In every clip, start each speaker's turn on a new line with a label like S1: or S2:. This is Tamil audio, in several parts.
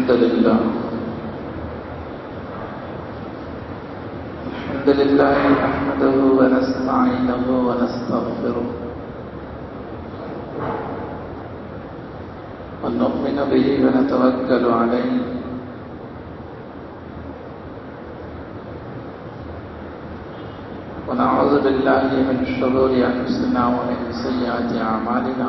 S1: الحمد لله الحمد لله نحمده ونستعينه ونستغفره ونؤمن به ونتوكل عليه ونعوذ بالله من شرور أنفسنا ومن سيئات أعمالنا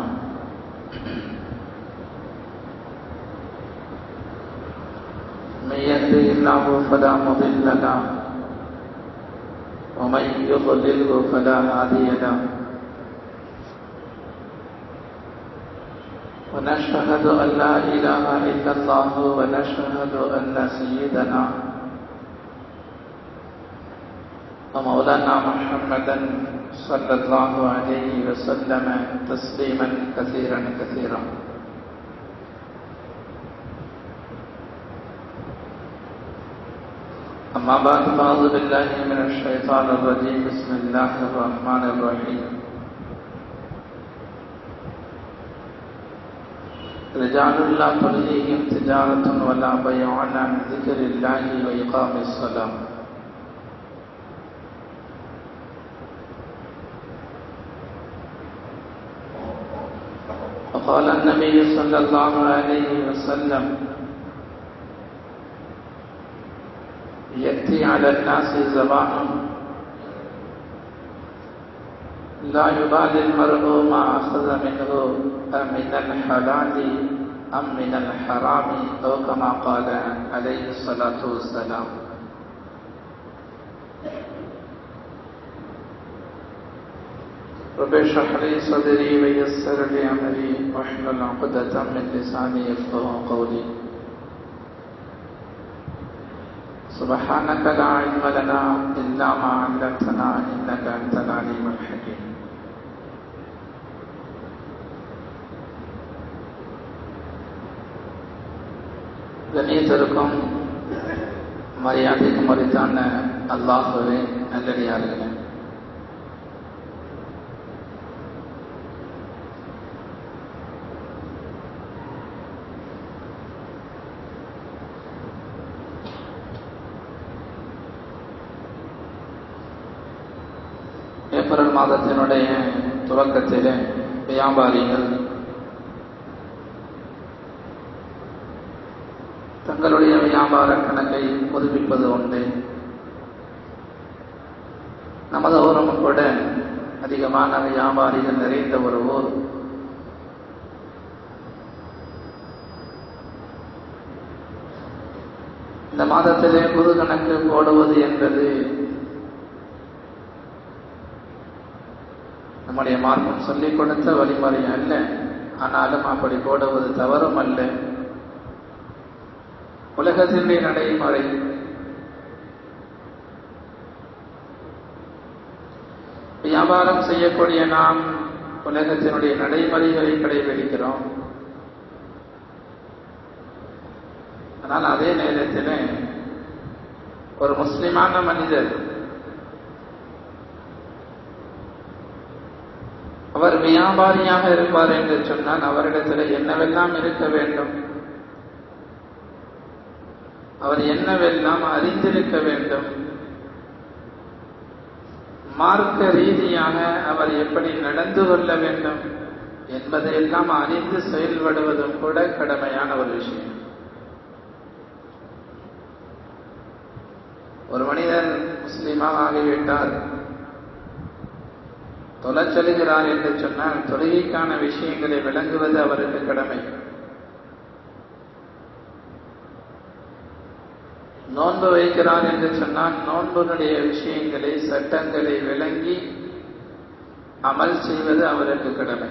S1: من يهده الله فلا مضل له ومن يضلله فلا هادي له ونشهد أن لا إله إلا الله ونشهد أن سيدنا ومولانا محمدا صلى الله عليه وسلم تسليما كثيرا كثيرا أما بعد فأعوذ بالله من الشيطان الرجيم بسم الله الرحمن الرحيم رجال لا تلهيهم تجارة ولا بيع عن ذكر الله وإقام الصلاة وقال النبي صلى الله عليه وسلم يأتي على الناس زمان لا يبالي المرء ما أخذ منه من الحلال أم من الحرام أو كما قال عليه الصلاة والسلام رب اشرح لي صدري ويسر لي أمري واحلل عقدة من لساني يفقه قولي سبحانك لا علم لنا إلا ما علمتنا إنك أنت العليم الحكيم கணியத்திற்கும் மரியாதைக்கும் மறித்தான அல்லாஹுவே நல்லடியார்களே ஏப்ரல் மாதத்தினுடைய துவக்கத்திலே வியாபாரிகள் தங்களுடைய வியாபார கணக்கை புதுப்பிப்பது உண்டு நமது ஊரும் கூட அதிகமான வியாபாரிகள் நிறைந்த ஒரு ஊர் இந்த மாதத்திலே புது கணக்கு போடுவது என்பது நம்முடைய மார்க்கம் சொல்லிக் கொடுத்த வழிமுறை அல்ல ஆனாலும் அப்படி போடுவது தவறும் அல்ல உலகத்தினுடைய நடைமுறை வியாபாரம் செய்யக்கூடிய நாம் உலகத்தினுடைய நடைமுறைகளை கடைபிடிக்கிறோம் ஆனால் அதே நேரத்தில் ஒரு முஸ்லிமான மனிதர் அவர் வியாபாரியாக இருப்பார் என்று சொன்னால் அவரிடத்தில் என்னவெல்லாம் இருக்க வேண்டும் அவர் என்னவெல்லாம் அறிந்திருக்க வேண்டும் மார்க்க ரீதியாக அவர் எப்படி நடந்து கொள்ள வேண்டும் என்பதையெல்லாம் அறிந்து செயல்படுவதும் கூட கடமையான ஒரு விஷயம் ஒரு மனிதன் முஸ்லீமாக ஆகிவிட்டார் தொலைச்செலுகிறார் என்று சொன்னால் தொழுகைக்கான விஷயங்களை விளங்குவது அவருக்கு கடமை நோன்பு வைக்கிறார் என்று சொன்னால் நோன்புடைய விஷயங்களை சட்டங்களை விளங்கி அமல் செய்வது அவருக்கு கடமை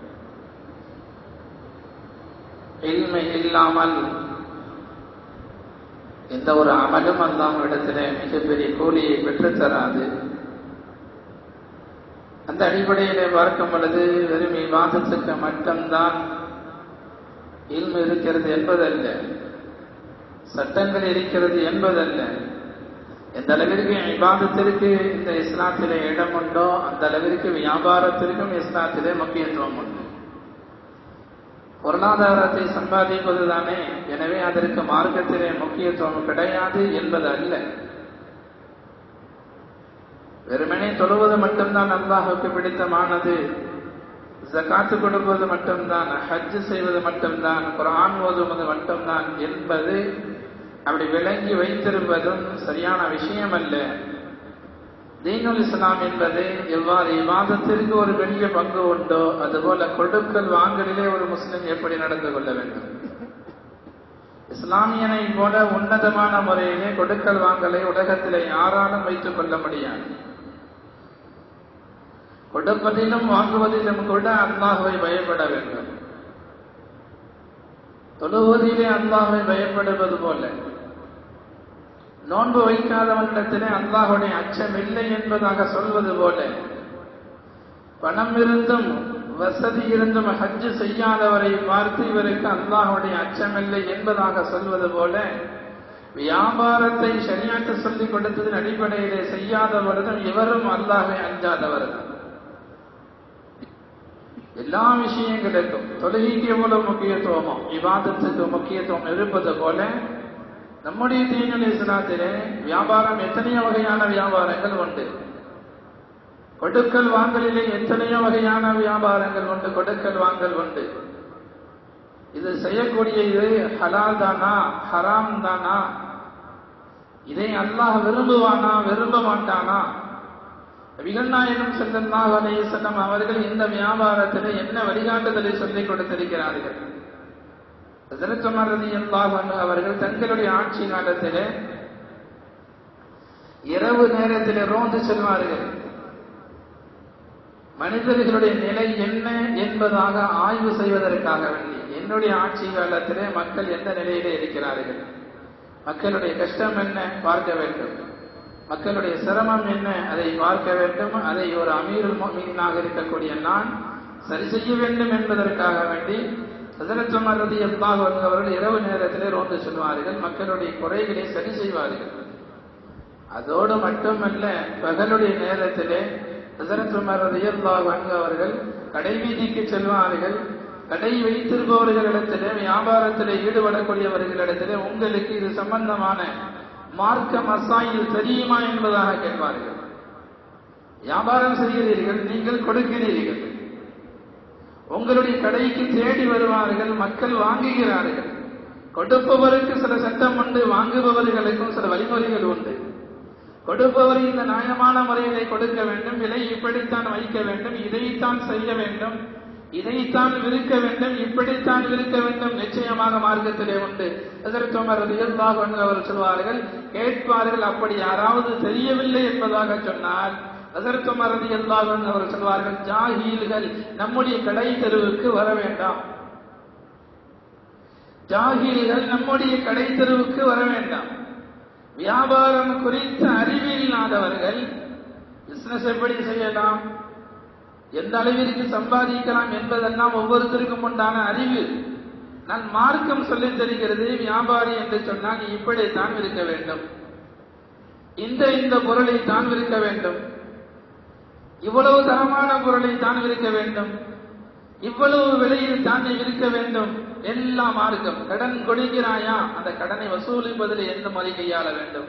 S1: இல்மை இல்லாமல் எந்த ஒரு அமலும் அல்லாம் இடத்துல மிகப்பெரிய கூலியை பெற்றுத்தராது அந்த அடிப்படையிலே பார்க்கும் பொழுது வெறும் விவாதத்துக்கு மட்டும்தான் இல்மு இருக்கிறது என்பதல்ல சட்டங்கள் இருக்கிறது என்பதல்ல எந்த அளவிற்கு விவாதத்திற்கு இந்த இஸ்லாத்திலே இடம் உண்டோ அந்த அளவிற்கு வியாபாரத்திற்கும் இஸ்லாத்திலே முக்கியத்துவம் உண்டு பொருளாதாரத்தை சம்பாதிப்பதுதானே எனவே அதற்கு மார்க்கத்திலே முக்கியத்துவம் கிடையாது என்பது அல்ல வெறுமனே தொழுவது மட்டும்தான் அல்லாஹுக்கு பிடித்தமானது ஜகாத்து கொடுப்பது மட்டும்தான் ஹஜ் செய்வது மட்டும்தான் குரான் ஓதுவது மட்டும்தான் என்பது அப்படி விளங்கி வைத்திருப்பதும் சரியான விஷயம் அல்ல தீனுல் இஸ்லாம் என்பது எவ்வாறு இவாதத்திற்கு ஒரு பெரிய பங்கு உண்டோ அதுபோல கொடுக்கல் வாங்கலிலே ஒரு முஸ்லிம் எப்படி நடந்து கொள்ள வேண்டும் இஸ்லாமியனை போல உன்னதமான முறையிலே கொடுக்கல் வாங்கலை உலகத்திலே யாராலும் வைத்துக் கொள்ள முடியாது கொடுப்பதிலும் வாங்குவதிலும் கூட அல்லாஹுவை பயப்பட வேண்டும் தொழுவதிலே அல்லாஹுவை பயப்படுவது போல நோன்பு வைக்காதவனிடத்திலே அல்லாஹுடைய அச்சம் இல்லை என்பதாக சொல்வது போல பணம் இருந்தும் வசதி இருந்தும் ஹஜ்ஜு செய்யாதவரை பார்த்து இவருக்கு அல்லாஹுடைய அச்சம் இல்லை என்பதாக சொல்வது போல வியாபாரத்தை சரியாட்டு சொல்லிக் கொடுத்ததன் அடிப்படையிலே செய்யாதவர்களும் இவரும் அல்லாஹை அஞ்சாதவர்கள் எல்லா விஷயங்களுக்கும் தொழுகைக்கு எவ்வளவு முக்கியத்துவமோ விவாதத்துக்கு முக்கியத்துவம் இருப்பது போல நம்முடைய தீனல் இஸ்லாத்திலே வியாபாரம் எத்தனையோ வகையான வியாபாரங்கள் உண்டு கொடுக்கல் வாங்கலிலே எத்தனையோ வகையான வியாபாரங்கள் உண்டு கொடுக்கல் வாங்கல் உண்டு இது செய்யக்கூடிய இது ஹலால் தானா ஹராம் தானா இதை அல்லாஹ் விரும்புவானா விரும்ப மாட்டானா விகநாயகம் செல்லல்லாஹ் அலையம் அவர்கள் இந்த வியாபாரத்தில் என்ன வழிகாட்டுதலை சொல்லிக் கொடுத்திருக்கிறார்கள் ரதி அவர்கள் தங்களுடைய ஆட்சி காலத்திலே இரவு நேரத்தில் ரோந்து செல்வார்கள் மனிதர்களுடைய நிலை என்ன என்பதாக ஆய்வு செய்வதற்காக வேண்டி என்னுடைய ஆட்சி காலத்திலே மக்கள் எந்த நிலையிலே இருக்கிறார்கள் மக்களுடைய கஷ்டம் என்ன பார்க்க வேண்டும் மக்களுடைய சிரமம் என்ன அதை பார்க்க வேண்டும் அதை ஒரு அமீருல் மீனாக இருக்கக்கூடிய நான் சரி செய்ய வேண்டும் என்பதற்காக வேண்டி ஹசரத்துமர் ரதி அல்லாஹ் அவர்கள் இரவு நேரத்திலே ரோந்து செல்வார்கள் மக்களுடைய குறைகளை சரி செய்வார்கள் அதோடு மட்டுமல்ல பகலுடைய நேரத்திலே ஹசரத்துமர் ரதி அல்லாஹ் அவர்கள் கடை வீதிக்கு செல்வார்கள் கடை வைத்திருப்பவர்களிடத்திலே வியாபாரத்திலே ஈடுபடக்கூடியவர்களிடத்திலே உங்களுக்கு இது சம்பந்தமான மார்க்க மசாயில் தெரியுமா என்பதாக கேட்பார்கள் வியாபாரம் செய்கிறீர்கள் நீங்கள் கொடுக்கிறீர்கள் உங்களுடைய கடைக்கு தேடி வருவார்கள் மக்கள் வாங்குகிறார்கள் கொடுப்பவருக்கு சில சட்டம் உண்டு வாங்குபவர்களுக்கும் சில வழிமுறைகள் உண்டு கொடுப்பவர் இந்த நியாயமான முறையிலே கொடுக்க வேண்டும் விலை இப்படித்தான் வைக்க வேண்டும் இதைத்தான் செய்ய வேண்டும் இதைத்தான் விற்க வேண்டும் இப்படித்தான் விற்க வேண்டும் நிச்சயமாக மார்க்கத்திலே உண்டு எதற்குமர் அவர் சொல்வார்கள் கேட்பார்கள் அப்படி யாராவது தெரியவில்லை என்பதாக சொன்னால் அதற்குமர் எல்லாரும் அவர் சொல்வார்கள் ஜாகீல்கள் நம்முடைய கடை தெருவுக்கு வர வேண்டாம் ஜாகீல்கள் நம்முடைய கடை தெருவுக்கு வர வேண்டாம் வியாபாரம் குறித்த அறிவு இல்லாதவர்கள் பிசினஸ் எப்படி செய்யலாம் எந்த அளவிற்கு சம்பாதிக்கலாம் என்பதெல்லாம் ஒவ்வொருத்தருக்கும் உண்டான அறிவு நான் மார்க்கம் சொல்லித் தருகிறது வியாபாரி என்று சொன்னால் இப்படித்தான் இருக்க வேண்டும் இந்த இந்த பொருளை தான் விற்க வேண்டும் இவ்வளவு தரமான பொருளை தான் விற்க வேண்டும் இவ்வளவு விலையில் தான் நீ விற்க வேண்டும் எல்லாம் மார்க்கம் கடன் கொடுக்கிறாயா அந்த கடனை வசூலிப்பதில் எந்த முறை கையாள வேண்டும்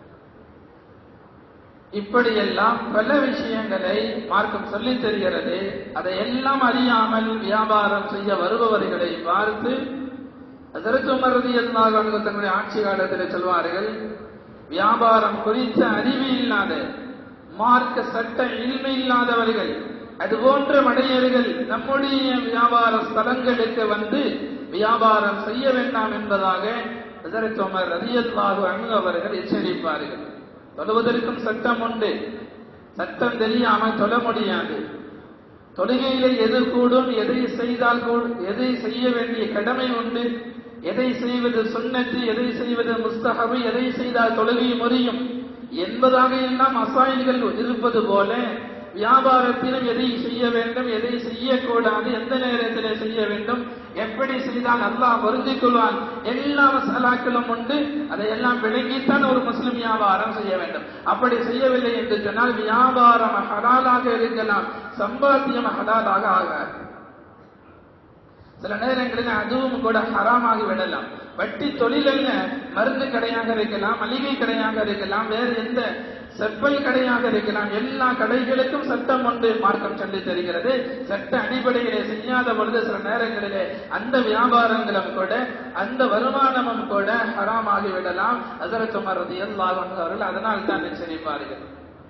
S1: இப்படியெல்லாம் பல விஷயங்களை மார்க்கம் சொல்லித் தருகிறது அதையெல்லாம் அறியாமல் வியாபாரம் செய்ய வருபவர்களை பார்த்து அதற்கு மருதி தன்னுடைய ஆட்சி காலத்தில் சொல்வார்கள் வியாபாரம் குறித்த அறிவு இல்லாத மார்க்க சட்ட இல்மை இல்லாதவர்கள் அதுபோன்ற மடையர்கள் நம்முடைய வியாபார ஸ்தலங்களுக்கு வந்து வியாபாரம் செய்ய வேண்டாம் என்பதாக இதற்குமர் ரதியல்லாஹு அன்பு அவர்கள் எச்சரிப்பார்கள் தொழுவதற்கும் சட்டம் உண்டு சட்டம் தெரியாம தொழ முடியாது தொழுகையில எது கூடும் எதை செய்தால் கூடும் எதை செய்ய வேண்டிய கடமை உண்டு எதை செய்வது சுண்ணத்து எதை செய்வது முஸ்தகவு எதை செய்தால் தொழுகை முறியும் என்பதாக எல்லாம் அசாயில்கள் இருப்பது போல வியாபாரத்திலும் எதை செய்ய வேண்டும் எதை செய்யக்கூடாது எந்த நேரத்தில் செய்ய வேண்டும் எப்படி செய்தால் அல்லாஹ் வருந்திக் கொள்வான் எல்லா மசாலாக்களும் உண்டு அதையெல்லாம் விளங்கித்தான் ஒரு முஸ்லிம் வியாபாரம் செய்ய வேண்டும் அப்படி செய்யவில்லை என்று சொன்னால் வியாபாரம் ஹலாலாக இருக்கலாம் சம்பாத்தியம் ஹலாலாக ஆகாது சில நேரங்களில் அதுவும் கூட ஹராமாகி விடலாம் வட்டி தொழில் அல்ல மருந்து கடையாக இருக்கலாம் மளிகை கடையாக இருக்கலாம் வேறு எந்த செப்பல் கடையாக இருக்கலாம் எல்லா கடைகளுக்கும் சட்டம் ஒன்று மார்க்கம் சொல்லி தருகிறது சட்ட அடிப்படையிலே செய்யாத பொழுது சில நேரங்களிலே அந்த வியாபாரங்களும் கூட அந்த வருமானமும் கூட ஹராமாகி விடலாம் அதற்கு மறதி எல்லாரும் அவர்கள் அதனால் தான் எச்சரிப்பார்கள்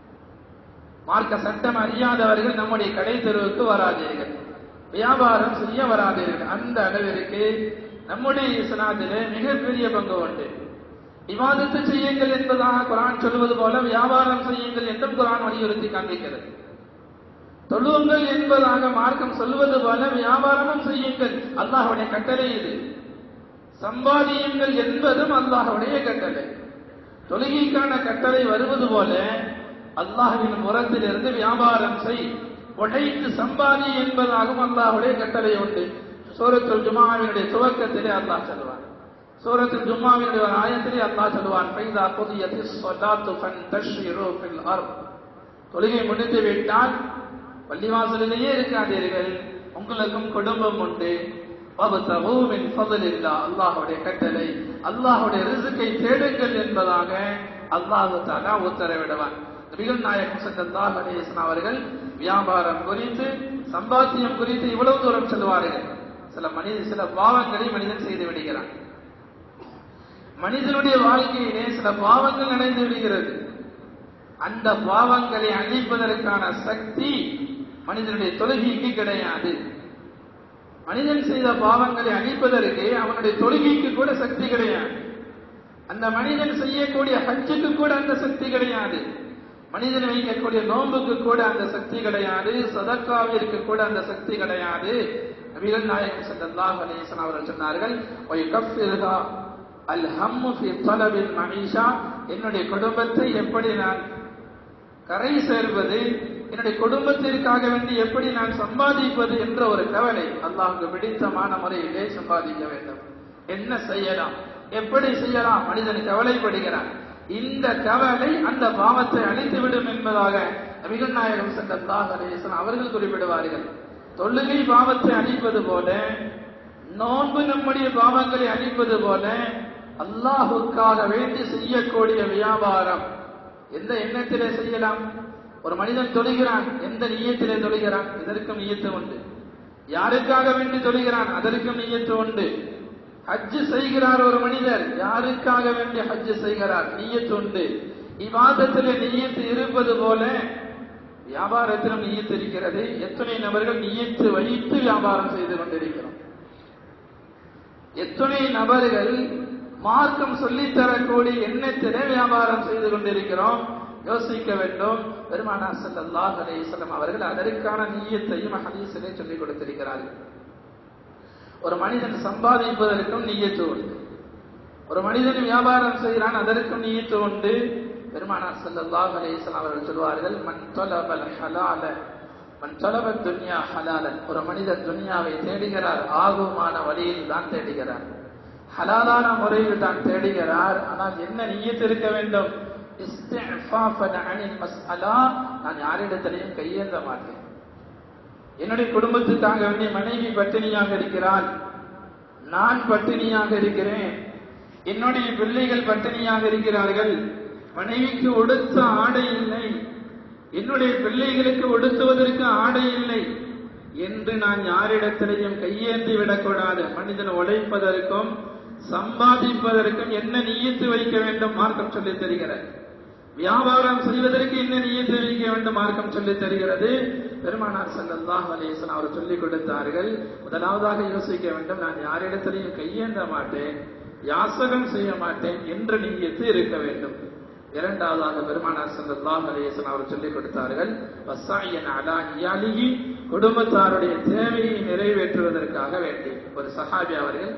S1: மார்க்க சட்டம் அறியாதவர்கள் நம்முடைய கடை தெருவுக்கு வராதீர்கள் வியாபாரம் செய்ய வராதீர்கள் அந்த அளவிற்கு நம்முடைய இஸ்லாத்திலே மிகப்பெரிய பங்கு உண்டு விவாதத்து செய்யுங்கள் என்பதாக குரான் சொல்வது போல வியாபாரம் செய்யுங்கள் என்றும் குரான் வலியுறுத்தி காண்பிக்கிறது தொழுவுங்கள் என்பதாக மார்க்கம் சொல்வது போல வியாபாரமும் செய்யுங்கள் அல்லாஹுடைய கட்டளை இது சம்பாதியுங்கள் என்பதும் அல்லாஹுடைய கட்டளை தொழுகைக்கான கட்டளை வருவது போல அல்லாஹுவின் முரத்திலிருந்து வியாபாரம் செய் உழைத்து சம்பாதி என்பதாகவும் அல்லாஹுடைய கட்டளை உண்டு சூரத்துல் ஜுமாவினுடைய துவக்கத்திலே அல்லாஹ் சொல்லுவான் சூரத்துல் ஜும்மாவினுடைய ஒரு ஆயத்திலே அல்லாஹ் சொல்லுவான் பைதா புதியதி ஸலாத்து ஃபன்தஷிரு ஃபில் அர்த் தொழுகை முடிந்து விட்டால் பள்ளிவாசலிலேயே இருக்காதீர்கள் உங்களுக்கும் குடும்பம் உண்டு வபதகு மின் ஃபضலில்லா அல்லாஹ்வுடைய கட்டளை அல்லாஹ்வுடைய ரிஸ்கை தேடுங்கள் என்பதாக அல்லாஹ் தஆலா உத்தரவிடுவான் நபிகள் நாயகம் ஸல்லல்லாஹு அலைஹி வஸல்லம் அவர்கள் வியாபாரம் குறித்து சம்பாத்தியம் குறித்து இவ்வளவு தூரம் சொல்லுவார்கள் சில மனித சில பாவங்களை மனிதன் செய்து விடுகிறான் மனிதனுடைய வாழ்க்கையிலே சில பாவங்கள் நடந்து விடுகிறது அந்த பாவங்களை அழிப்பதற்கான சக்தி மனிதனுடைய தொழுகைக்கு கிடையாது மனிதன் செய்த பாவங்களை அழிப்பதற்கு அவனுடைய தொழுகைக்கு கூட சக்தி கிடையாது அந்த மனிதன் செய்யக்கூடிய ஹஜ்ஜுக்கு கூட அந்த சக்தி கிடையாது மனிதன் வைக்கக்கூடிய நோன்புக்கு கூட அந்த சக்தி கிடையாது சதக்காவிற்கு கூட அந்த சக்தி கிடையாது நபிகள் நாயகம் ஸல்லல்லாஹு அலைஹி வஸல்லம் அவர்கள் சொன்னார்கள் ஒய் கஃபிர்ஹா அல் ஹம்மு ஃபி தலபில் மஈஷா என்னுடைய குடும்பத்தை எப்படி நான் கரை சேர்வது என்னுடைய குடும்பத்திற்காக வேண்டி எப்படி நான் சம்பாதிப்பது என்ற ஒரு கவலை அல்லாஹுக்கு பிடித்தமான முறையிலே சம்பாதிக்க வேண்டும் என்ன செய்யலாம் எப்படி செய்யலாம் மனிதன் கவலைப்படுகிறான் இந்த கவலை அந்த பாவத்தை அழித்துவிடும் என்பதாக நபிகள் நாயகம் ஸல்லல்லாஹு அலைஹி வஸல்லம் அவர்கள் குறிப்பிடுவார்கள் தொழுகை பாவத்தை அழிப்பது போல நோன்பு நம்முடைய பாவங்களை அழிப்பது போல அல்லாஹுக்காக வேண்டி செய்யக்கூடிய வியாபாரம் எந்த எண்ணத்திலே செய்யலாம் ஒரு மனிதன் தொழுகிறான் எந்த நீயத்திலே தொழுகிறான் இதற்கும் நீயத்து உண்டு யாருக்காக வேண்டி தொழுகிறான் அதற்கும் நீயத்து உண்டு ஹஜ்ஜு செய்கிறார் ஒரு மனிதர் யாருக்காக வேண்டி ஹஜ்ஜு செய்கிறார் நீயத்து உண்டு இவாதத்திலே நீயத்து இருப்பது போல வியாபாரத்திலும் நீயத்து இருக்கிறது எத்தனை நபர்கள் நீயத்து வைத்து வியாபாரம் செய்து கொண்டிருக்கிறோம் எத்தனை நபர்கள் மார்க்கம் சொல்லித் தரக்கூடிய எண்ணத்திலே வியாபாரம் செய்து கொண்டிருக்கிறோம் யோசிக்க வேண்டும் பெருமானா ஸல்லல்லாஹு அலைஹி வஸல்லம் அவர்கள் அதற்கான நீயத்தையும் ஹதீஸிலே சொல்லிக் கொடுத்திருக்கிறார்கள் ஒரு மனிதன் சம்பாதிப்பதற்கும் நீயத்து உண்டு ஒரு மனிதன் வியாபாரம் செய்கிறான் அதற்கும் நீயத்து உண்டு பெருமானா ஸல்லல்லாஹு அலைஹி வஸல்லம் அவர்கள் சொல்வார்கள் மன் தலபல் ஹலால மன் தலப துன்யா ஹலாலன் ஒரு மனிதன் துன்யாவை தேடுகிறார் ஆகுமான வழியில் தான் தேடுகிறார் ஹலாலான முறையில் தான் தேடுகிறார் ஆனால் என்ன நீயத்து இருக்க வேண்டும் இஸ்திஃபாஃபன் அனில் மஸ்அலா நான் யாரிடத்திலையும் கையேந்த மாட்டேன் என்னுடைய குடும்பத்துக்காக வேண்டிய மனைவி பட்டினியாக இருக்கிறாள் நான் பட்டினியாக இருக்கிறேன் என்னுடைய பிள்ளைகள் பட்டினியாக இருக்கிறார்கள் மனைவிக்கு உடுத்த ஆடை இல்லை என்னுடைய பிள்ளைகளுக்கு உடுத்துவதற்கு ஆடை இல்லை என்று நான் யாரிடத்திலையும் கையேந்தி விடக்கூடாது மனிதன் உழைப்பதற்கும் சம்பாதிப்பதற்கும் என்ன நீயத்து வைக்க வேண்டும் மார்க்கம் சொல்லித் தருகிறது வியாபாரம் செய்வதற்கு என்ன நீயத்து வைக்க வேண்டும் மார்க்கம் சொல்லித் தருகிறது பெருமானார் ஸல்லல்லாஹு அலைஹி வஸல்லம் அவர் சொல்லிக் கொடுத்தார்கள் முதலாவதாக யோசிக்க வேண்டும் நான் யாரிடத்திலையும் கையேந்த மாட்டேன் யாசகம் செய்ய மாட்டேன் என்ற நீயத்து இருக்க வேண்டும் இரண்டாவதாக பெருமானார் ஸல்லல்லாஹு அலைஹி வஸல்லம் அவர் சொல்லிக் கொடுத்தார்கள் வஸாயன் அலா இயாலிஹி குடும்பத்தாருடைய தேவையை நிறைவேற்றுவதற்காக வேண்டி ஒரு சஹாபி அவர்கள்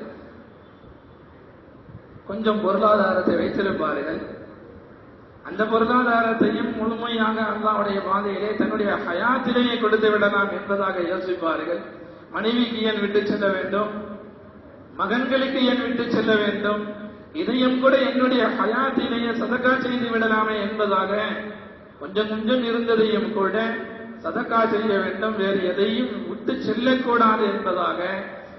S1: கொஞ்சம் பொருளாதாரத்தை வைத்திருப்பார்கள் அந்த பொருளாதாரத்தையும் முழுமையாக அல்லாவுடைய பாதையிலே தன்னுடைய ஹயாத்திலேயே கொடுத்து விடலாம் என்பதாக யோசிப்பார்கள் மனைவிக்கு ஏன் விட்டு செல்ல வேண்டும் மகன்களுக்கு ஏன் விட்டு செல்ல வேண்டும் இதையும் கூட என்னுடைய ஹயாத்திலேயே சதக்கா செய்து விடலாமே என்பதாக கொஞ்சம் கொஞ்சம் இருந்ததையும் கூட சதக்கா செய்ய வேண்டும் வேறு எதையும் விட்டு செல்லக்கூடாது என்பதாக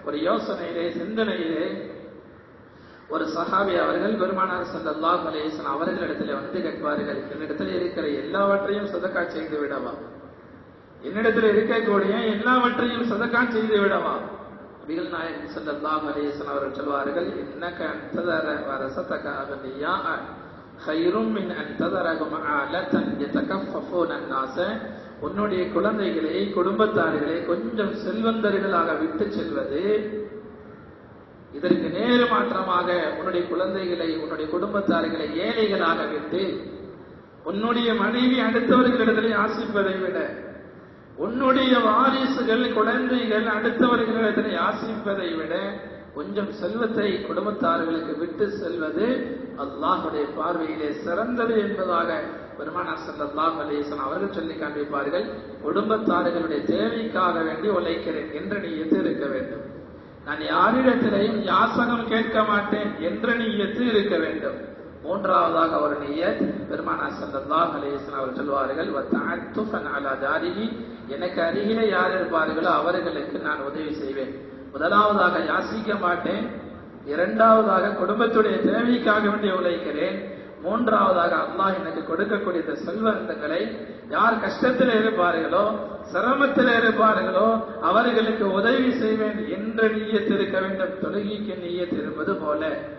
S1: ஒரு யோசனையிலே சிந்தனையிலே ஒரு சஹாபி அவர்கள் பெருமானார் ஸல்லல்லாஹு அலைஹி வஸல்லம் அவர்களிடத்தில் வந்து கேட்பார்கள் என்னிடத்தில் இருக்கிற எல்லாவற்றையும் சதக்கா செய்து விடவா என்னிடத்தில் இருக்கக்கூடிய எல்லாவற்றையும் சதக்கா செய்து விடவா நபிகள் நாயகம் ஸல்லல்லாஹு அலைஹி வஸல்லம் அவர்கள் சொல்வார்கள் இன்னக அன்ததர வரசதக அகனியா خيرٌ من أن تذرهم عالة يتكففون الناس உன்னுடைய குழந்தைகளை குடும்பத்தார்களை கொஞ்சம் செல்வந்தர்களாக விட்டு செல்வது இதற்கு நேரு மாற்றமாக உன்னுடைய குழந்தைகளை உன்னுடைய குடும்பத்தார்களை ஏழைகளாக விட்டு உன்னுடைய மனைவி அடுத்தவர்களிடத்திலே ஆசிப்பதை விட உன்னுடைய வாரிசுகள் குழந்தைகள் அடுத்தவர்களிடத்திலே ஆசிப்பதை விட கொஞ்சம் செல்வத்தை குடும்பத்தார்களுக்கு விட்டு செல்வது அல்லாஹுடைய பார்வையிலே சிறந்தது என்பதாக பெருமானா ஸல்லல்லாஹு அலைஹி வஸல்லம் அவர்கள் சொல்லி காண்பிப்பார்கள் குடும்பத்தார்களுடைய தேவைக்காக வேண்டி உழைக்கிறேன் என்ற நீயத்து இருக்க வேண்டும் நான் யாரிடத்திலையும் யாசகம் கேட்க மாட்டேன் என்ற நீயத்து இருக்க வேண்டும் மூன்றாவதாக ஒரு நீயத் பெருமானா ஸல்லல்லாஹு அலைஹி வஸல்லம் அவர்கள் சொல்வார்கள் வத்தஅத்துஃபன் அலா தாரிஹி எனக்கு அருகிலே யார் இருப்பார்களோ அவர்களுக்கு நான் உதவி செய்வேன் முதலாவதாக யாசிக்க மாட்டேன் இரண்டாவதாக குடும்பத்துடைய தேவைக்காக வேண்டி உழைக்கிறேன் மூன்றாவதாக அல்லாஹ் எனக்கு கொடுக்கக்கூடிய இந்த செல்வந்தங்களை யார் கஷ்டத்தில் இருப்பார்களோ சிரமத்தில் இருப்பார்களோ அவர்களுக்கு உதவி செய்வேன் என்ற நீயத்து இருக்க வேண்டும் தொழுகைக்கு நீயத்து இருப்பது போல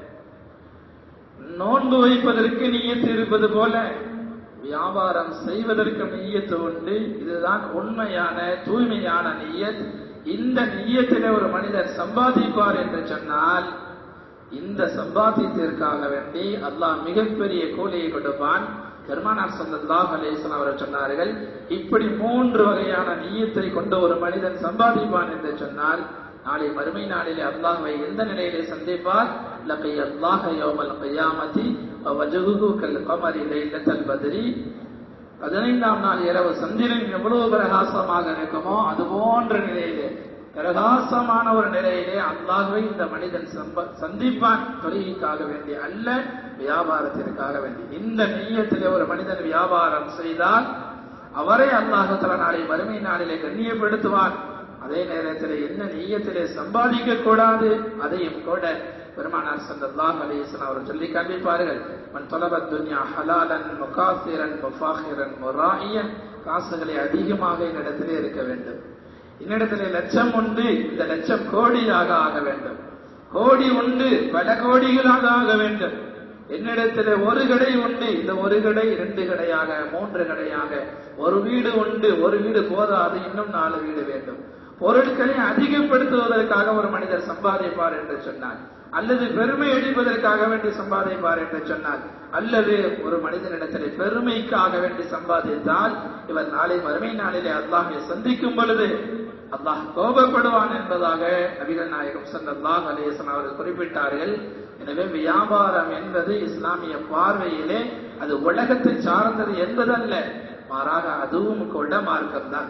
S1: நோன்பு வைப்பதற்கு நீயத்து இருப்பது போல வியாபாரம் செய்வதற்கு நீயத்து உண்டு இதுதான் உண்மையான தூய்மையான நீயத் இந்த நீயத்திலே ஒரு மனிதர் சம்பாதிப்பார் என்று சொன்னால் இந்த சம்பாத்தியத்திற்காக வேண்டி அல்லாஹ் மிகப்பெரிய கூலியை கொடுப்பான் பெருமானார் ஸல்லல்லாஹு அலைஹி வஸல்லம் அவர்கள் சொன்னார்கள் இப்படி மூன்று வகையான நீயத்தை கொண்ட ஒரு மனிதன் சம்பாதிப்பான் என்று சொன்னால் நாளை மறுமை நாளிலே அல்லாஹ்வை எந்த நிலையிலே சந்திப்பார் லகை அல்லாஹ யௌமல் கியாமதி வஜஹுஹு கல் கமரி லைலத்தல் பத்ரி பதினைந்தாம் நாள் இரவு சந்திரன் எவ்வளவு பிரகாசமாக இருக்குமோ அது போன்ற நிலையிலே பிரகாசமான ஒரு நிலையிலே அல்லாஹ்வை இந்த மனிதன் சம்ப- சந்திப்பான் தொழுகைக்காக வேண்டி அல்ல வியாபாரத்திற்காக வேண்டி இந்த நெய்யத்திலே ஒரு மனிதன் வியாபாரம் செய்தால் அவரை அல்லாஹுத்தல நாளை வறுமை நாளிலே கண்ணியப்படுத்துவான் அதே நேரத்தில் என்ன நெய்யத்திலே சம்பாதிக்க கூடாது அதையும் கூட பெருமானார் ஸல்லல்லாஹு அலைஹி வஸல்லம் அவர் சொல்லி காண்பிப்பார்கள் மன் தொலபத் துன்யா ஹலாலன் முகாசிரன் முஃபாஹிரன் முராயியன் காசுகளை அதிகமாக என்னிடத்திலே இருக்க வேண்டும் என்னிடத்திலே லட்சம் உண்டு இந்த லட்சம் கோடியாக ஆக வேண்டும் கோடி உண்டு பல கோடிகளாக ஆக வேண்டும் என்னிடத்திலே ஒரு கடை உண்டு இந்த ஒரு கடை இரண்டு கடையாக மூன்று கடையாக ஒரு வீடு உண்டு ஒரு வீடு போதாது இன்னும் நாலு வீடு வேண்டும் பொருட்களை அதிகப்படுத்துவதற்காக ஒரு மனிதர் சம்பாதிப்பார் என்று சொன்னார் அல்லது பெருமை அடிப்பதற்காக வேண்டி சம்பாதிப்பார் என்று சொன்னார் அல்லது ஒரு மனிதனிடத்திலே பெருமைக்காக வேண்டி சம்பாதித்தால் இவர் நாளை மறுமை நாளிலே அல்லாஹை சந்திக்கும் பொழுது அல்லாஹ் கோபப்படுவான் என்பதாக நபிகள் நாயகம் ஸல்லல்லாஹு அலைஹி வஸல்லம் அவர்கள் குறிப்பிட்டார்கள் எனவே வியாபாரம் என்பது இஸ்லாமிய பார்வையிலே அது உலகத்தை சார்ந்தது என்பதல்ல மாறாக அதுவும் கூட மார்க்கம்தான்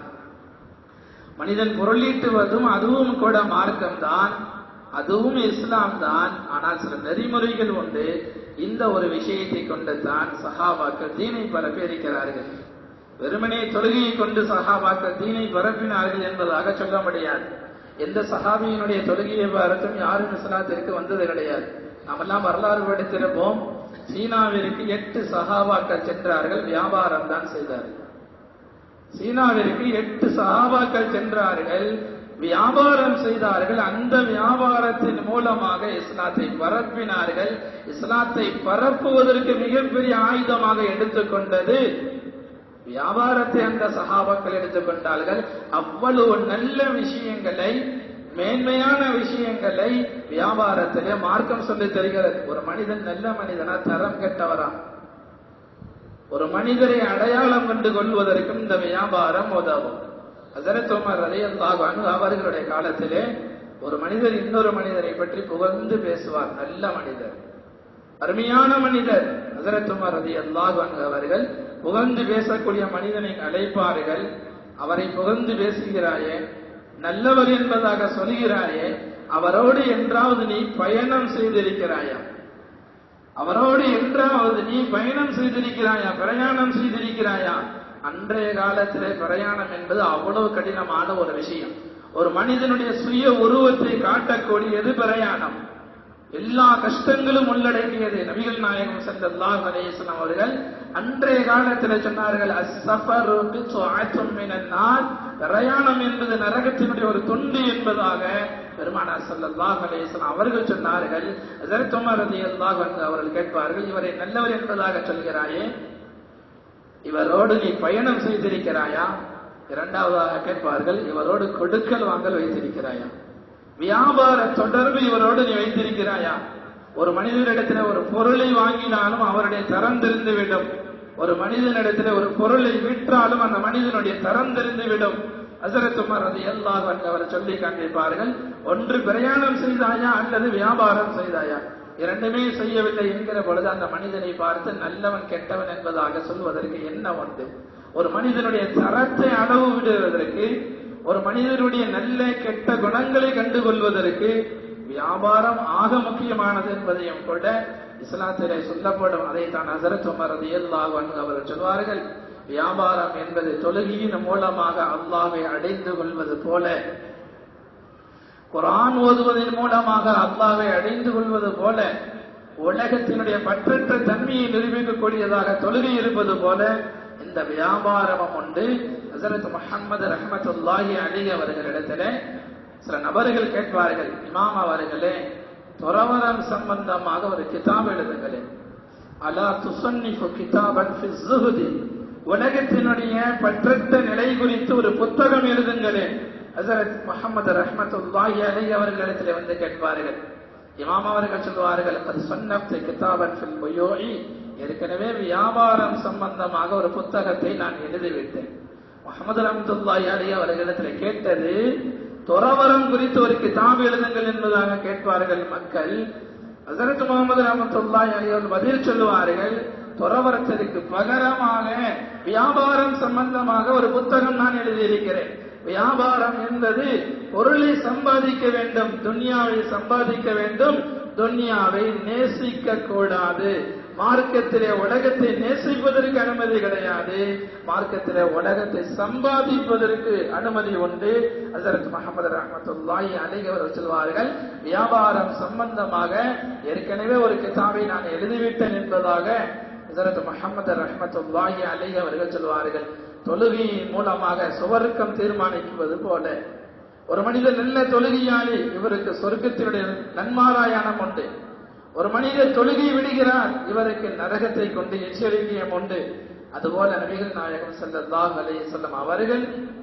S1: மனிதன் பொருளீட்டுவதும் அதுவும் கூட மார்க்கம்தான் அதுவும் இஸ்லாம் தான் ஆனால் சில நெறிமுறைகள் உண்டு இந்த ஒரு விஷயத்தை கொண்டு தான் சஹாபாக்கள் தீனை பரப்பியிருக்கிறார்கள் வெறுமனே தொழுகையை கொண்டு சஹாபாக்கள் தீனை பரப்பினார்கள் என்பதாக சொல்ல முடியாது எந்த சஹாபியினுடைய தொழுகையை பார்த்தும் யாரும் இஸ்லாத்திற்கு வந்தது கிடையாது நாமெல்லாம் வரலாறு படித்திருப்போம் சீனாவிற்கு எட்டு சஹாபாக்கள் சென்றார்கள் வியாபாரம் தான் செய்தார்கள் சீனாவிற்கு எட்டு சஹாபாக்கள் சென்றார்கள் வியாபாரம் செய்தார்கள் அந்த வியாபாரத்தின் மூலமாக இஸ்லாத்தை பரப்பினார்கள் இஸ்லாத்தை பரப்புவதற்கு மிகப்பெரிய ஆயுதமாக எடுத்துக்கொண்டது வியாபாரத்தை அந்த சகாபாக்கள் எடுத்துக்கொண்டார்கள் அவ்வளவு நல்ல விஷயங்களை மேன்மையான விஷயங்களை வியாபாரத்திலே மார்க்கம் சொல்லி தருகிறது ஒரு மனிதன் நல்ல மனிதனா தரம் கெட்டவரா ஒரு மனிதரை அடையாளம் கண்டு கொள்வதற்கும் இந்த வியாபாரம் உதவும் ஹசரத் உமர் ரலியல்லாஹு அன்ஹு அவர்களுடைய காலத்திலே ஒரு மனிதர் இன்னொரு மனிதரை பற்றி புகழ்ந்து பேசுவார் நல்ல மனிதர் அருமையான மனிதர் ஹசரத் உமர் ரலியல்லாஹு அன்ஹு அவர்கள் புகழ்ந்து பேசக்கூடிய மனிதனை அழைப்பார்கள் அவரை புகழ்ந்து பேசுகிறாயே நல்லவர் என்பதாக சொல்கிறாயே அவரோடு என்றாவது நீ பயணம் செய்திருக்கிறாயா அவரோடு என்றாவது நீ பயணம் செய்திருக்கிறாயா பிரயாணம் செய்திருக்கிறாயா அன்றைய காலத்திலே பிரயாணம் என்பது அவ்வளவு கடினமான ஒரு விஷயம் ஒரு மனிதனுடைய சுய உருவத்தை காட்டக்கூடியது பிரயாணம் எல்லா கஷ்டங்களும் உள்ளடங்கியது நபிகள் நாயகம் ஸல்லல்லாஹு அலைஹி வஸல்லம் அவர்கள் அன்றைய காலத்தில் சொன்னார்கள் அஸ்ஸஃபரு பித்ஆத்தும் மினன் நார் பிரயாணம் என்பது நரகத்தினுடைய ஒரு துண்டு என்பதாக பெருமானார் ஸல்லல்லாஹு அலைஹி வஸல்லம் அவர்கள் சொன்னார்கள் ஹஜ்ரத் உமர் ரலியல்லாஹு அன்ஹு அவர்கள் கேட்பார்கள் இவரை நல்லவர் என்பதாக சொல்கிறாயே இவரோடு நீ பயணம் செய்திருக்கிறாயா இரண்டாவதாக கேட்பார்கள் இவரோடு கொடுக்கல் வாங்கல் வைத்திருக்கிறாயா வியாபார தொடர்பு இவரோடு நீ வைத்திருக்கிறாயா ஒரு மனிதனிடத்துல ஒரு பொருளை வாங்கினாலும் அவருடைய தரம் தெரிந்து விடும் ஒரு மனிதனிடத்துல ஒரு பொருளை விற்றாலும் அந்த மனிதனுடைய தரம் தெரிந்து விடும் அசரத் உமர் அது எல்லாக அவரை சொல்லி காண்பிப்பார்கள் ஒன்று பிரயாணம் செய்தாயா அல்லது வியாபாரம் செய்தாயா இரண்டுமே செய்யவில்லை என்கிற பொழுது அந்த மனிதனை பார்த்து நல்லவன் கெட்டவன் என்பதாக சொல்வதற்கு என்ன உண்டு ஒரு மனிதனுடைய தரத்தை அளவு விடுவதற்கு ஒரு மனிதனுடைய நல்ல கெட்ட குணங்களை கண்டுகொள்வதற்கு வியாபாரம் ஆக முக்கியமானது என்பதையும் கூட இஸ்லாத்திலே சொல்லப்படும் அதை தான் ஹசரத் உமர் ரலியல்லாஹு அன்ஹு அவர்கள் சொல்வார்கள் வியாபாரம் என்பது தொழுகையின் மூலமாக அல்லாஹ்வை அடைந்து கொள்வது போல குரான் ஓதுவதன் மூலமாக அல்லாஹ்வை அடைந்து கொள்வது போல உலகத்தினுடைய பற்றற்ற தன்மையை நிரூபிக்கக்கூடியதாக தொழுகை இருப்பது போல இந்த வியாபாரமும் உண்டு ஹசரத் முஹம்மது ரஹமத்துல்லாஹி அலி அவர்களிடத்துல சில நபர்கள் கேட்பார்கள் இமாம் அவர்களே துறவரம் சம்பந்தமாக ஒரு கிதாப் எழுதுங்களேன் அலா துசன்னிஃபு கிதாபன் ஃபி ஸுஹ்தி உலகத்தினுடைய பற்றற்ற நிலை குறித்து ஒரு புத்தகம் எழுதுங்களேன் ஹசரத் முஹம்மது ரஹ்மத்துல்லாஹி அலைஹி அவர்களிடத்தில் வந்து கேட்பார்கள் இமாம் அவர்கள் சொல்வார்கள் அது சொன்னப்து கிதாபன் ஃபில் புயூஇ ஏற்கனவே வியாபாரம் சம்பந்தமாக ஒரு புத்தகத்தை நான் எழுதிவிட்டேன் முகமது ரஹமத்துல்லாஹி அலைஹி அவர்களிடத்தில் கேட்டது துறவரம் குறித்து ஒரு கிதாப் எழுதுங்கள் என்பதாக கேட்பார்கள் மக்கள் ஹசரத் முகமது ரஹமத்துல்லாஹி அலைஹி அவர்கள் பதில் சொல்லுவார்கள் துறவரத்திற்கு பகரமாக வியாபாரம் சம்பந்தமாக ஒரு புத்தகம் நான் எழுதியிருக்கிறேன் வியாபாரம் என்பது பொருளை சம்பாதிக்க வேண்டும் துன்யாவை சம்பாதிக்க வேண்டும் துன்யாவை நேசிக்க கூடாது மார்க்கத்திலே உலகத்தை நேசிப்பதற்கு அனுமதி கிடையாது மார்க்கத்திலே உலகத்தை சம்பாதிப்பதற்கு அனுமதி உண்டு ஹசரத் முகமது ரஹமத்துல்லாஹி அலைஹி அவர்கள் சொல்வார்கள் வியாபாரம் சம்பந்தமாக ஏற்கனவே ஒரு கிதாபை நான் எழுதிவிட்டேன் என்பதாக ஹசரத் முகமது ரஹமத்துல்லாஹி அலைஹி அவர்கள் சொல்வார்கள் தொழுகையின் மூலமாக சுவர்க்கம் தீர்மானிக்குவது போல ஒரு மனிதர் நல்ல தொழுகையாளி இவருக்கு சொர்க்கத்தினுடைய நன்மாராயணம் உண்டு ஒரு மனிதர் தொழுகை விடுகிறார் இவருக்கு நரகத்தை கொண்டு எச்சரிக்கையம் உண்டு அதுபோல நபிகள் நாயகம் ஸல்லல்லாஹு அலைஹி வஸல்லம் அவர்கள்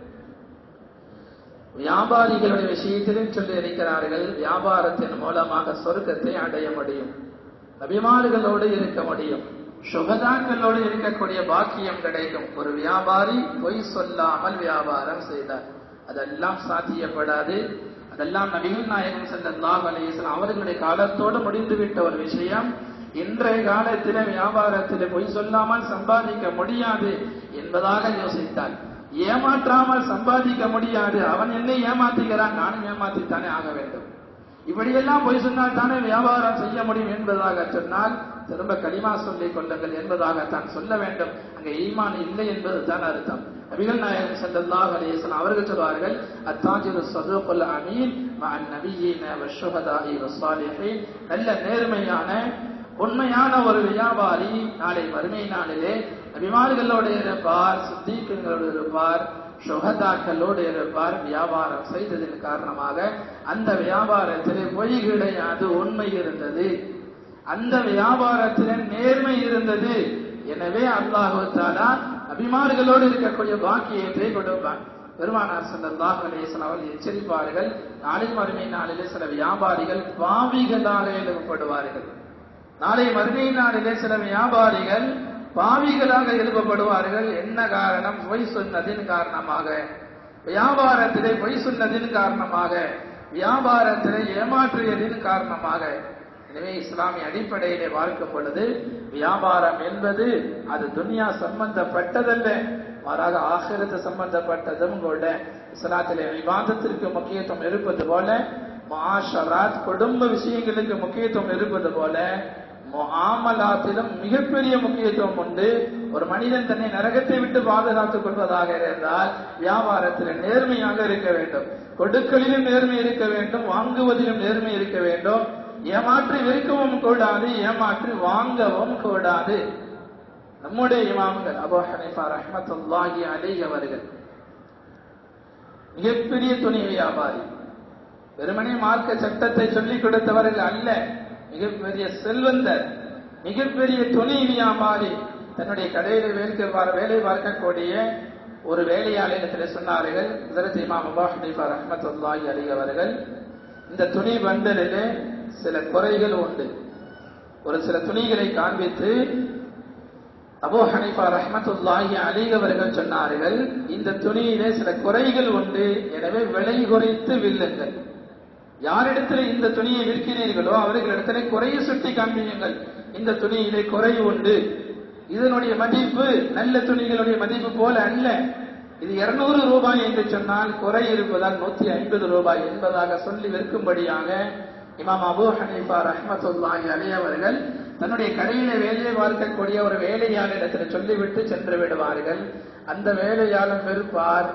S1: வியாபாரிகளுடைய விஷயத்திலும் சொல்லி இருக்கிறார்கள் வியாபாரத்தின் மூலமாக சொர்க்கத்தை அடைய முடியும் நபிமார்களோடு இருக்க முடியும் சுகதாக்களோடு இருக்கக்கூடிய பாக்கியம் கிடைக்கும் ஒரு வியாபாரி பொய் சொல்லாமல் வியாபாரம் செய்தார் அதெல்லாம் சாத்தியப்படாது அதெல்லாம் நபிகள் நாயகம் ஸல்லல்லாஹு அலைஹி வஸல்லம் அவர்களுடைய காலத்தோடு முடிந்துவிட்ட ஒரு விஷயம் இன்றைய காலத்திலே வியாபாரத்திலே பொய் சொல்லாமல் சம்பாதிக்க முடியாது என்பதாக யோசித்தார் ஏமாற்றாமல் சம்பாதிக்க முடியாது அவன் என்னை ஏமாத்துகிறான் நானும் ஏமாத்தித்தானே ஆக வேண்டும் இப்படியெல்லாம் பொய் சொன்னால் தானே வியாபாரம் செய்ய முடியும் என்பதாக சொன்னால் திரும்ப கலிமா சொல்லிக் கொள்ளுங்கள் என்பதாக தான் சொல்ல வேண்டும் அங்க ஈமான் இல்லை என்பது தான் அர்த்தம் நபிகள் நாயகம் ஸல்லல்லாஹு அலைஹி வஸல்லம் அவர்கள் சொல்வார்கள் அத்தாஜிரு ஸதூகுல் அமீன் மஅன் நபியீன வஷ்ஷுஹதாஇ வஸ்ஸாலிஹீன் நல்ல நேர்மையான உண்மையான ஒரு வியாபாரி நாளை மறுமை நாளிலே நபிமார்களோடு இருப்பார் சித்தீக்கங்களோடு இருப்பார் சுகதாக்களோடு இருப்பார் வியாபாரம் செய்ததின் காரணமாக அந்த வியாபாரத்திலே பொய் கிடையாது உண்மை இருந்தது அந்த வியாபாரத்திலே நேர்மை இருந்தது எனவே அல்லாஹு தாலா அபிமார்களோடு இருக்கக்கூடிய பாக்கியத்தை கொடுப்பான் பெருமானார் ஸல்லல்லாஹு அலைஹி வஸல்லம் அவர்கள் எச்சரிப்பார்கள் நாளை மறுமை நாளிலே சில வியாபாரிகள் பாவிகளாக எழுப்பப்படுவார்கள் நாளை மறுமை நாளிலே சில வியாபாரிகள் பாவிகளாக எழுப்பப்படுவார்கள் என்ன காரணம் பொய் சொன்னதின் காரணமாக வியாபாரத்திலே பொய் சொன்னதின் காரணமாக வியாபாரத்திலே ஏமாற்றியதின் காரணமாக எனவே இஸ்லாமிய அடிப்படையிலே பார்க்கும் பொழுது வியாபாரம் என்பது அது துனியா சம்பந்தப்பட்டதல்ல மாறாக ஆகிரத்து சம்பந்தப்பட்டதும் கூட இஸ்லாத்திலே விவாதத்திற்கு முக்கியத்துவம் இருப்பது போல மாஷராத் குடும்ப விஷயங்களுக்கு முக்கியத்துவம் இருப்பது போல ஆமலாத்திலும் மிகப்பெரிய முக்கியத்துவம் உண்டு ஒரு மனிதன் தன்னை நரகத்தை விட்டு பாதுகாத்துக் கொள்வதாக இருந்தால் வியாபாரத்தில் நேர்மையாக இருக்க வேண்டும் கொடுக்கலிலும் நேர்மை இருக்க வேண்டும் வாங்குவதிலும் நேர்மை இருக்க வேண்டும் ஏமாற்றி விற்கவும் கூடாது ஏமாற்றி வாங்கவும் கூடாது நம்முடைய இமாம்கள் அபு ஹனீஃபா ரஹ்மத்துல்லாஹி அலைஹி அவர்கள் மிகப்பெரிய துணி வியாபாரி வெறுமனே மார்க்க சட்டத்தை சொல்லிக் கொடுத்தவர்கள் அல்ல மிகப்பெரிய செல்வந்தர் மிகப்பெரிய துணி வியாபாரி தன்னுடைய கடையில வேலை வேலை பார்க்கக்கூடிய ஒரு வேலையாளரிடத்தில் சொன்னார்கள் ஹஜரத் இமாம் அபா ஹனீஃபா ரஹ்மத்துல்லாஹி அலைஹி அவர்கள் இந்த துணி பண்டலிலே சில குறைகள் உண்டு ஒரு சில துணிகளை காண்பித்து அபோ ஹனீஃபா ரஹ்மத்துல்லாஹி அலி அவர்கள் சொன்னார்கள் இந்த துணியிலே சில குறைகள் உண்டு எனவே விலை குறைத்து வில்லுங்கள் யாரிடத்தில் இந்த துணியை விற்கிறீர்களோ அவர்களிடத்திலே குறைய சுட்டி காண்பியுங்கள் இந்த துணியிலே குறை உண்டு இதனுடைய மதிப்பு நல்ல துணிகளுடைய மதிப்பு போல அல்ல இது இருநூறு ரூபாய் என்று சொன்னால் குறை இருப்பதால் நூத்தி ஐம்பது ரூபாய் என்பதாக சொல்லி விற்கும்படியாக இமாம் அபு ஹனீஃபா ரஹ்மத்துல்லாஹி அலி அவர்கள் தன்னுடைய கடையில வேலையை பார்க்கக்கூடிய ஒரு வேலையாளரிடத்தில் சொல்லிவிட்டு சென்று விடுவார்கள் அந்த வேலையாளர் வெறுப்பார்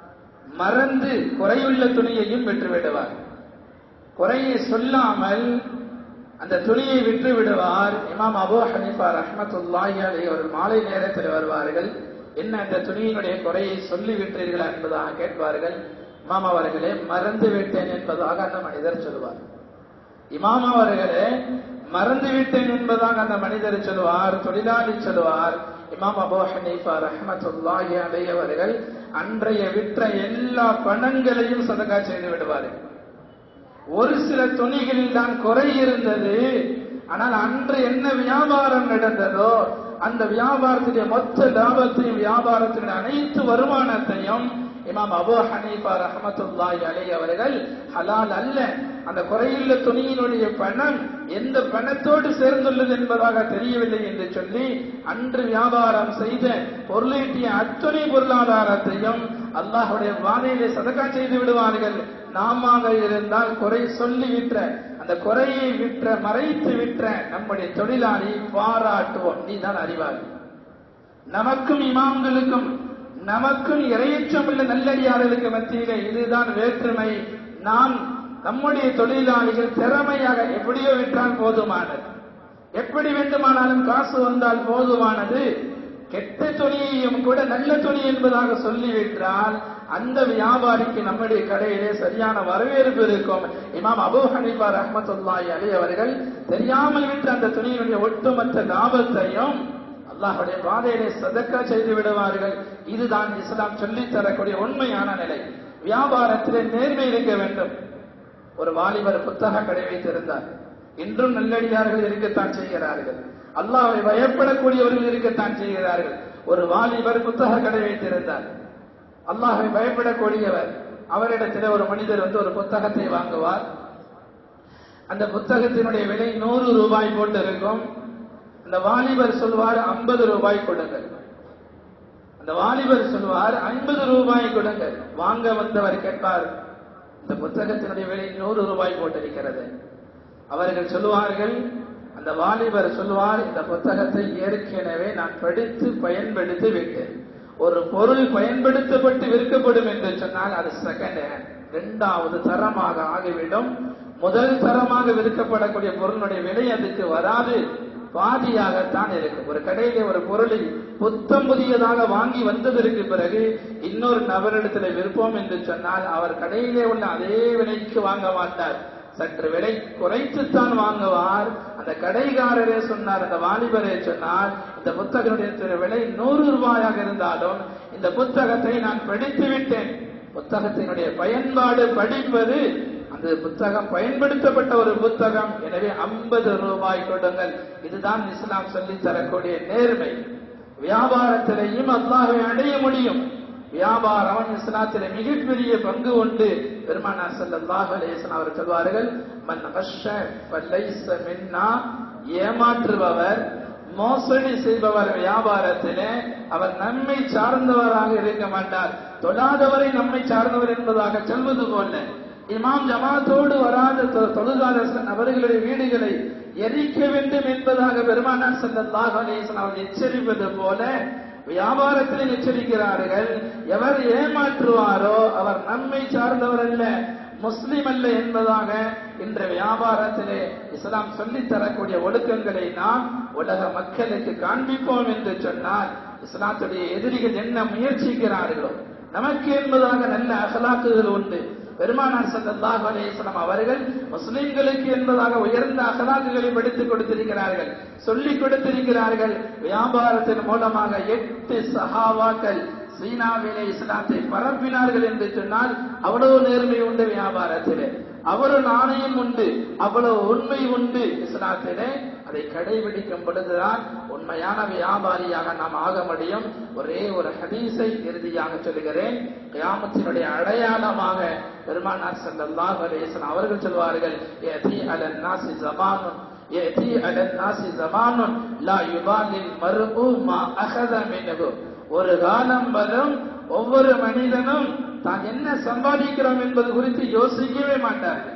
S1: மறந்து குறையுள்ள துணியையும் விற்று விடுவார் குறையை சொல்லாமல் அந்த துணியை விற்று விடுவார் இமாம் அபு ஹனீஃபா ரஹ்மத்துல்லாஹி அலி அவர்கள் மாலை நேரத்தில் வருவார்கள் என்ன அந்த துணியினுடைய குறையை சொல்லி விட்டீர்களா என்பதாக கேட்பார்கள் இமாம் அவர்களே மறந்து விட்டேன் என்பதாக அந்த மனிதர் சொல்வார் இமாம் அவர்களே மறந்து விட்டேன் என்பதாக அந்த மனிதர் சொல்வார் தொழிலாளி சொல்வார் இமாம் அபு ஹனீஃபா ரஹ்மத்துல்லாஹி அலைஹி அவர்கள் அன்றைய விற்ற எல்லா பணங்களையும் சதகா செய்து விடுவார்கள் ஒரு சில துணிகளில் தான் குறை இருந்தது ஆனால் அன்று என்ன வியாபாரம் நடந்ததோ அந்த வியாபாரத்துடைய மொத்த லாபத்தையும் வியாபாரத்தினுடைய அனைத்து வருமானத்தையும் இமாம் அபு ஹனீஃபா ரஹமத்துல்லாஹி அலைஹி அவர்கள் ஹலால் அல்ல அந்த குறையுள்ள துணியினுடைய பணம் எந்த பணத்தோடு சேர்ந்துள்ளது என்பதாக தெரியவில்லை என்று சொல்லி அன்று வியாபாரம் செய்த பொருளீட்டிய அத்துணை பொருளாதாரத்தையும் அல்லாஹுடைய வாதையிலே சதக்கா செய்து விடுவார்கள் நாம இருந்தால் குறை சொல்லி விற்ற அந்த குறையை விற்ற மறைத்து விற்ற நம்முடைய தொழிலாளி பாராட்டுவோம் நீ தான் அறிவாளி நமக்கும் இமாம்களுக்கும் நமக்கும் இரையச்சம் உள்ள நல்லடியார்களுக்கு மத்தியிலே இதுதான் வேற்றுமை நாம் நம்முடைய தொழிலாளிகள் திறமையாக எப்படியோ விற்றால் போதுமானது எப்படி வேண்டுமானாலும் காசு வந்தால் போதுமானது கெட்ட துணியையும் கூட நல்ல துணி என்பதாக சொல்லிவிட்டால் அந்த வியாபாரிக்கு நம்முடைய கடையிலே சரியான வரவேற்பு இருக்கும் இமாம் அபு ஹனீஃபா ரஹமத்துல்லாஹி அலி அவர்கள் தெரியாமல் விட்ட அந்த துணியினுடைய ஒட்டுமொத்த லாபத்தையும் அல்லாஹுடைய பாதையிலே சதக்கா செய்து விடுவார்கள் இதுதான் இஸ்லாம் சொல்லித் தரக்கூடிய உண்மையான நிலை வியாபாரத்திலே நேர்மை இருக்க வேண்டும் ஒரு வாலிபர் புத்தக கடை வைத்திருந்தார் இன்றும் நல்லடியார்கள் இருக்கத்தான் செய்கிறார்கள் அல்லாவை பயப்படக்கூடியவர்கள் இருக்கத்தான் செய்கிறார்கள் ஒரு வாலிபர் புத்தக கடை வைத்திருந்தார் அல்லாஹை பயப்படக்கூடியவர் அவரிடத்தில் ஒரு மனிதர் வந்து ஒரு புத்தகத்தை வாங்குவார் அந்த புத்தகத்தினுடைய விலை நூறு ரூபாய் போட்டு இருக்கும் அந்த வாலிபர் சொல்வார் ஐம்பது ரூபாய் கொடுங்கள் அந்த வாலிபர் சொல்வார் ஐம்பது ரூபாய் கொடுங்கள் வாங்க வந்தவர் கேட்பார் இந்த புத்தகத்தினுடைய விலை நூறு ரூபாய் போட்டிருக்கிறது அவர்கள் சொல்லுவார்கள் அந்த வாலிபர் சொல்வார் இந்த புத்தகத்தை ஏற்கனவே நான் படித்து பயன்படுத்தி விட்டேன் ஒரு பொருள் பயன்படுத்தப்பட்டு விற்கப்படும் என்று சொன்னால் அது செகண்ட் ஹேண்ட் இரண்டாவது தரமாக ஆகிவிடும் முதல் தரமாக விற்கப்படக்கூடிய பொருளுடைய விலை அதுக்கு வராது பாதியாகத்தான் இருக்கும் ஒரு கடையிலே ஒரு பொருளை புத்தம் புதியதாக வாங்கி வந்ததற்கு பிறகு இன்னொரு நபரிடத்தில் விற்போம் என்று சொன்னால் அவர் கடையிலே உள்ள அதே விலைக்கு வாங்க மாட்டார் சற்று விலை குறைத்துத்தான் வாங்குவார் அந்த கடைக்காரரே சொன்னார் அந்த வாலிபரே சொன்னார் இந்த புத்தகத்தினுடைய விலை நூறு ரூபாயாக இருந்தாலும் இந்த புத்தகத்தை நான் படித்து விட்டேன் புத்தகத்தினுடைய பயன்பாடு படிப்பது அந்த புத்தகம் பயன்படுத்தப்பட்ட ஒரு புத்தகம் எனவே ஐம்பது ரூபாய் கொடுங்கள் இதுதான் இஸ்லாம் சொல்லித் தரக்கூடிய நேர்மை வியாபாரத்திலையும் அல்லாஹை அடைய முடியும் வியாபாரம் இஸ்லாத்திலே மிகப்பெரிய பங்கு உண்டு பெருமானா ஸல்லல்லாஹு அலைஹி வஸல்லம் அவர் சொல்வார்கள் மன் கஷ்ஷ ஃபலைஸ மின்னா ஏமாற்றுபவர் மோசடி செய்பவர் வியாபாரத்திலே அவர் நம்மை சார்ந்தவராக இருக்க மாட்டார் தொழாதவரை நம்மை சார்ந்தவர் என்பதாக சொல்வது போல இமாம் ஜமாத்தோடு வராத தொ- தொழுகாத நபர்களுடைய வீடுகளை எரிக்க வேண்டும் என்பதாக பெருமானார் ஸல்லல்லாஹு அலைஹி வஸல்லம் அவர்கள் எச்சரிப்பது போல வியாபாரத்தில் எச்சரிக்கிறார்கள் எவர் ஏமாற்றுவாரோ அவர் நம்மை சார்ந்தவர் அல்ல முஸ்லிம் அல்ல என்பதாக இன்று வியாபாரத்திலே இஸ்லாம் சொல்லித் தரக்கூடிய ஒழுக்கங்களை நாம் உலக மக்களுக்கு காண்பிப்போம் என்று சொன்னால் இஸ்லாத்துடைய எதிரிகள் என்ன முயற்சிக்கிறார்களோ நமக்கு என்பதாக நல்ல அகலாக்குகள் உண்டு பெருமானார் ஸல்லல்லாஹு அலைஹி வஸல்லம் அவர்கள் முஸ்லிம்களுக்கு என்பதாக உயர்ந்த அகலாக்குகளை படித்துக் கொடுத்திருக்கிறார்கள் சொல்லிக் கொடுத்திருக்கிறார்கள் வியாபாரத்தின் மூலமாக எட்டு சஹாவாக்கள் சீனாவிலே இஸ்லாத்தை பரப்பினார்கள் என்று சொன்னால் அவ்வளவு நேர்மை உண்டு வியாபாரத்திலே அவ்வளவு நாணயம் உண்டு அவ்வளவு உண்மை உண்டு இஸ்லாத்திலே அதை கடைபிடிக்கும் பொழுதுதான் உண்மையான வியாபாரியாக நாம் ஆக முடியும் ஒரே ஒரு ஹதீஸை இறுதியாக சொல்லுகிறேன் கியாமத்தினுடைய அடையாளமாக பெருமானார் ஸல்லல்லாஹு அலைஹி வஸல்லம் அவர்கள் சொல்வார்கள் யதி அலன் நாசி ஜமானுன் யதி அலன் நாசி ஜமானுன் லா யுபாலில் மர்உ மா அகத மின்ஹு ஒரு காலம் வரும் ஒவ்வொரு மனிதனும் தான் என்ன சம்பாதிக்கிறோம் என்பது குறித்து யோசிக்கவே மாட்டார்கள்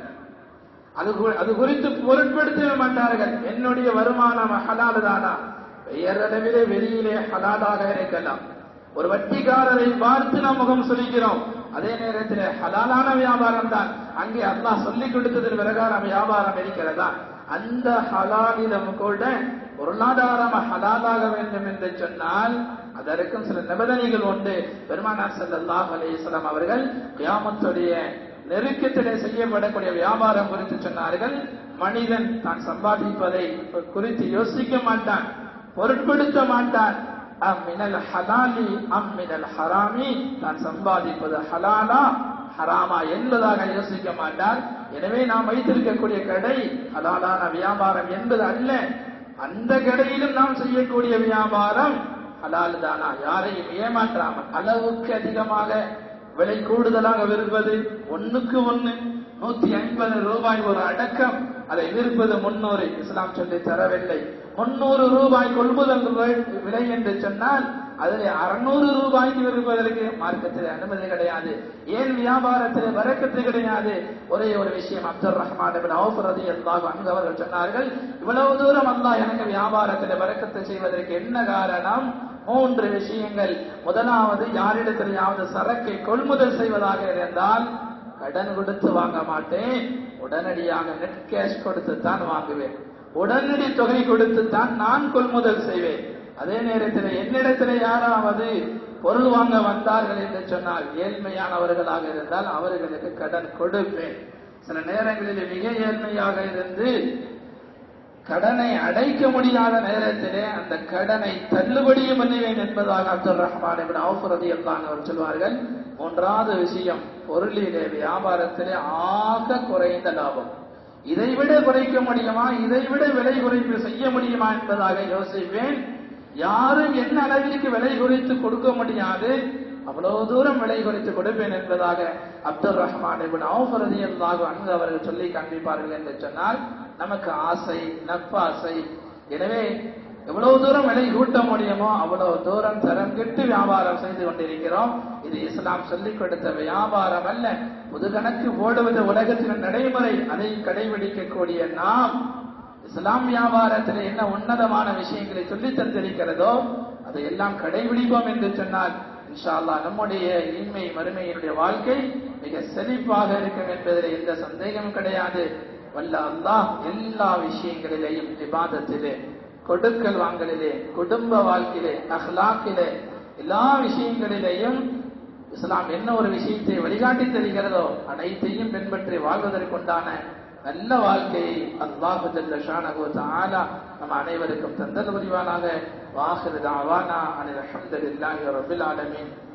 S1: அது கு- அது குறித்து பொருட்படுத்தவே மாட்டார்கள் என்னுடைய வருமானம் ஹலால் தானா பெயரளவிலே வெளியிலே ஹலாலாக இருக்கலாம் ஒரு வட்டிக்காரரை பார்த்து நாம் முகம் சுளிக்கிறோம் அதே நேரத்தில் ஹலாலான வியாபாரம் தான் அங்கே அல்லாஹ் சொல்லிக் கொடுத்ததன் பிரகாரம் வியாபாரம் இருக்கிறதா அந்த ஹலாலிலும் கூட பொருளாதாரம் ஹலாலாக வேண்டும் என்று சொன்னால் அதற்கும் சில நிபந்தனைகள் உண்டு பெருமானார் ஸல்லல்லாஹு அலைஹி வஸல்லம் அவர்கள் கியாமத்துடைய நெருக்கத்திலே செய்யப்படக்கூடிய வியாபாரம் குறித்து சொன்னார்கள் மனிதன் தான் சம்பாதிப்பதை குறித்து யோசிக்க மாட்டான் பொருட்படுத்த மாட்டான் அம் மினல் ஹலாலி அம் மினல் ஹராமி தான் சம்பாதிப்பது ஹலாலா ஹராமா என்பதாக யோசிக்க மாட்டார் எனவே நாம் வைத்திருக்கக்கூடிய கடை ஹலாலான வியாபாரம் என்பது அல்ல அந்த கடையிலும் நாம் செய்யக்கூடிய வியாபாரம் ஹலால் தானா யாரையும் ஏமாற்றாமல் அளவுக்கு அதிகமாக விலை கூடுதலாக விற்பது ஒண்ணுக்கு ஒண்ணு நூத்தி ஐம்பது ரூபாய் ஒரு அடக்கம் அதை விற்பது முன்னூறு இஸ்லாம் சொல்லி தரவில்லை முன்னூறு ரூபாய் கொள்முதல் விலை- விலை என்று சொன்னால் அதில் அறுநூறு ரூபாய்க்கு விற்பதற்கு மார்க்கத்தில் அனுமதி கிடையாது ஏன் வியாபாரத்தில் வரக்கத்து கிடையாது ஒரே ஒரு விஷயம் அப்துல் ரஹ்மான் இப்னு அவுஃப் ரலியல்லாஹு அன்ஹு அவர்கள் சொன்னார்கள் இவ்வளவு தூரம் அல்லாஹ் எனக்கு வியாபாரத்தில் வரக்கத்து செய்வதற்கு என்ன காரணம் மூன்று விஷயங்கள் முதலாவது யாரிடத்திலேயாவது சரக்கை கொள்முதல் செய்வதாக இருந்தால் கடன் கொடுத்து வாங்க மாட்டேன் உடனடியாக நெட் கேஷ் கொடுத்து தான் வாங்குவேன் உடனடி தொகை கொடுத்து தான் நான் கொள்முதல் செய்வேன் அதே நேரத்தில் என்னிடத்தில் யாராவது பொருள் வாங்க வந்தார்கள் என்று சொன்னால் ஏழ்மையானவர்களாக இருந்தால் அவர்களுக்கு கடன் கொடுப்பேன் சில நேரங்களில் மிக ஏழ்மையாக இருந்து கடனை அடைக்க முடியாத நேரத்திலே அந்த கடனை தள்ளுபடியும் பண்ணுவேன் என்பதாக அப்துல் ரஹ்மான் இப்னு அவுஃப் ரலியல்லாஹு அவர் சொல்வார்கள் மூன்றாவது விஷயம் பொருளிலே வியாபாரத்திலே ஆக குறைந்த லாபம் இதைவிட குறைக்க முடியுமா இதைவிட விலை குறைப்பு செய்ய முடியுமா என்பதாக யோசிப்பேன் யாரும் என்ன அளவிற்கு விலை குறைத்து கொடுக்க முடியாது அவ்வளவு தூரம் விலை குறைத்து கொடுப்பேன் என்பதாக அப்துல் ரஹ்மான் இப்னு அவுஃப் ரலியல்லாஹு அன்ஹு அவர்கள் சொல்லி காண்பிப்பார்கள் என்று சொன்னால் நமக்கு ஆசை நட்பாசை எனவே எவ்வளவு தூரம் விலை கூட்ட முடியுமோ அவ்வளவு தூரம் தரம் கெட்டு வியாபாரம் செய்து கொண்டிருக்கிறோம் இது இஸ்லாம் சொல்லிக் கொடுத்த வியாபாரம் அல்ல புது கணக்கு போடுவது உலகத்தின் நடைமுறை அதை கடைபிடிக்கக்கூடிய நாம் இஸ்லாம் வியாபாரத்தில் என்ன உன்னதமான விஷயங்களை சொல்லித் தந்திருக்கிறதோ அதையெல்லாம் கடைபிடிப்போம் என்று சொன்னால் இன்ஷா அல்லாஹ் நம்முடைய இன்மை மறுமையினுடைய வாழ்க்கை மிக செழிப்பாக இருக்கும் என்பதில் எந்த சந்தேகமும் கிடையாது வல்ல அல்லாஹ் எல்லா விஷயங்களிலேயும் விவாதத்திலே கொடுக்கல் வாங்கலிலே குடும்ப வாழ்க்கையிலே அஹ்லாக்கிலே எல்லா விஷயங்களிலேயும் இஸ்லாம் என்ன ஒரு விஷயத்தை வழிகாட்டி தருகிறதோ அனைத்தையும் பின்பற்றி வாழ்வதற்குண்டான நல்ல வாழ்க்கையை அல்லாஹு ஜல்ல ஷானஹு தஆலா நம் அனைவருக்கும் தந்தல் புரிவானாக வாஹிரு தஅவானா அனில் அல்ஹம்துலில்லாஹி ரப்பில் ஆலமீன்